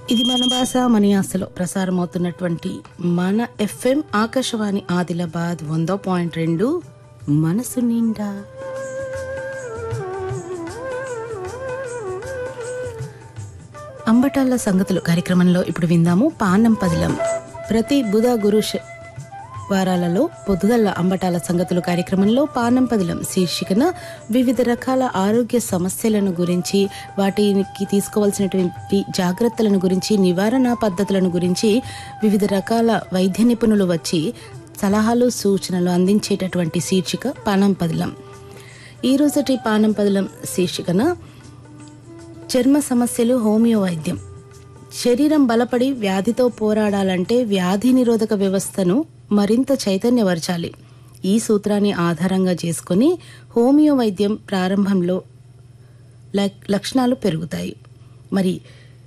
ఇది మన భాష మన యాసలో ప్రసారమవుతున్నటువంటి మన ఎఫ్ఎం ఆకాశవాణి ఆదిలాబాద్ వంద పాయింట్ రెండు మనసు నిండా అంబటాల సంగతులు కార్యక్రమంలో ఇప్పుడు విందాము పానం పదిలం ప్రతి బుధ గురు శ- వారాలలో పొద్దుగల్ల అంబటాల సంగతులు కార్యక్రమంలో పానం పదిలం శీర్షికన వివిధ రకాల ఆరోగ్య సమస్యలను గురించి వాటికి తీసుకోవాల్సినటువంటి జాగ్రత్తలను గురించి నివారణ పద్ధతులను గురించి వివిధ రకాల వైద్య నిపుణులు వచ్చి సలహాలు సూచనలు అందించేటటువంటి శీర్షిక పానం పదిలం ఈ రోజటి పానం పదిలం శీర్షికన చర్మ సమస్యలు హోమియో వైద్యం శరీరం బలపడి వ్యాధితో పోరాడాలంటే వ్యాధి నిరోధక వ్యవస్థను మరింత చైతన్యపరచాలి ఈ సూత్రాన్ని ఆధారంగా చేసుకొని హోమియో వైద్యం ప్రారంభంలో లక్- లక్షణాలు పెరుగుతాయి మరి